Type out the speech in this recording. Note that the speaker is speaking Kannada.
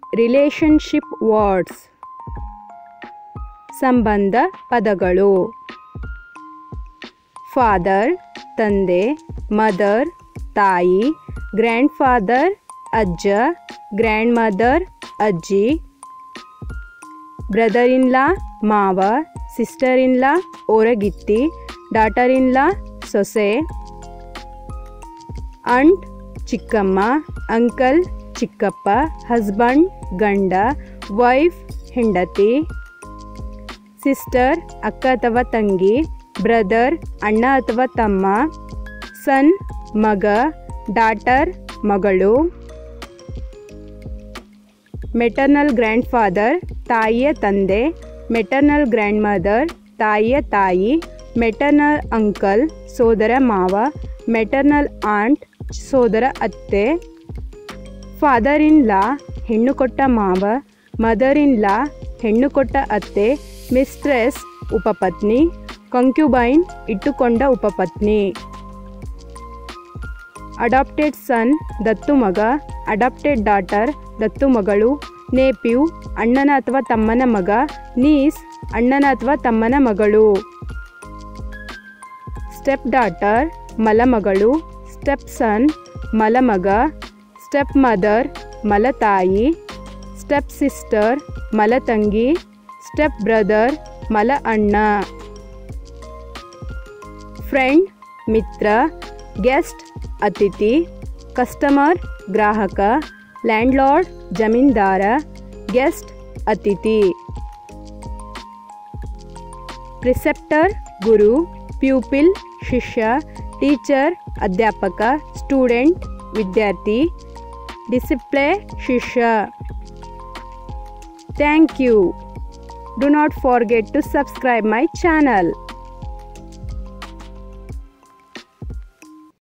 ರಿಲೇಶನ್ಶಿಪ್ ವರ್ಡ್ಸ್ ಸಂಬಂಧ ಪದಗಳು ಫಾದರ್ ತಂದೆ ಮದರ್ ತಾಯಿ ಗ್ರ್ಯಾಂಡ್ ಫಾದರ್ ಅಜ್ಜ ಗ್ರ್ಯಾಂಡ್ ಮದರ್ ಅಜ್ಜಿ ಬ್ರದರ್ ಇನ್ ಲಾ ಮಾವ sister in law ಓರಗಿತ್ತಿ daughter in ಲಾ ಸೊಸೆ ಅಂಟ್ ಚಿಕ್ಕಮ್ಮ ಅಂಕಲ್ ಚಿಕ್ಕಪ್ಪ ಹಸ್ಬಂಡ್ ಗಂಡ ವೈಫ್ ಹೆಂಡತಿ ಸಿಸ್ಟರ್ ಅಕ್ಕ ಅಥವಾ ತಂಗಿ ಬ್ರದರ್ ಅಣ್ಣ ಅಥವಾ ತಮ್ಮ ಸನ್ ಮಗ ಡಾಟರ್ ಮಗಳು ಮೆಟರ್ನಲ್ ಗ್ರ್ಯಾಂಡ್ ಫಾದರ್ ತಾಯಿಯ ತಂದೆ ಮೆಟರ್ನಲ್ ಗ್ರ್ಯಾಂಡ್ ಮದರ್ ತಾಯಿಯ ತಾಯಿ ಮೆಟರ್ನಲ್ ಅಂಕಲ್ ಸೋದರ ಮಾವ ಮೆಟರ್ನಲ್ ಆಂಟ್ ಸೋದರ ಅತ್ತೆ ಫಾದರ್ ಇನ್ ಲಾ ಹೆಣ್ಣು ಕೊಟ್ಟ ಮಾವ ಮದರ್ ಇನ್ ಲಾ ಹೆಣ್ಣು ಕೊಟ್ಟ ಅತ್ತೆ ಮಿಸ್ಟ್ರೆಸ್ ಉಪಪತ್ನಿ ಕಂಕ್ಯುಬೈನ್ ಇಟ್ಟುಕೊಂಡ ಉಪಪತ್ನಿ ಅಡಾಪ್ಟೆಡ್ ಸನ್ ದತ್ತು ಮಗ ಅಡಾಪ್ಟೆಡ್ ಡಾಟರ್ ದತ್ತು ಮಗಳು ನೇಪ್ಯೂ ಅಣ್ಣನ ಅಥವಾ ತಮ್ಮನ ಮಗ ನೀಸ್ ಅಣ್ಣನ ಅಥವಾ ತಮ್ಮನ ಮಗಳು ಸ್ಟೆಪ್ ಡಾಟರ್ ಮಲಮಗಳು ಸ್ಟೆಪ್ ಸನ್ ಮಲಮಗ ಸ್ಟೆಪ್ ಮದರ್ ಮಲತಾಯಿ ಸ್ಟೆಪ್ ಸಿಸ್ಟರ್ ಮಲತಂಗಿ ಸ್ಟೆಪ್ ಬ್ರದರ್ ಮಲ ಅಣ್ಣ ಫ್ರೆಂಡ್ ಮಿತ್ರ ಗೆಸ್ಟ್ ಅತಿಥಿ ಕಸ್ಟಮರ್ ಗ್ರಾಹಕ ಲ್ಯಾಂಡ್ಲಾರ್ಡ್ ಜಮೀನ್ದಾರ ಗೆಸ್ಟ್ ಅತಿಥಿ ಪ್ರಿಸೆಪ್ಟರ್ ಗುರು ಪ್ಯೂಪಿಲ್ ಶಿಷ್ಯ ಟೀಚರ್ ಅಧ್ಯಾಪಕ ಸ್ಟೂಡೆಂಟ್ ವಿದ್ಯಾರ್ಥಿ ಡಿಸಿಪ್ಲೇ ಶಿಷ್ಯ thank you do not forget to subscribe my channel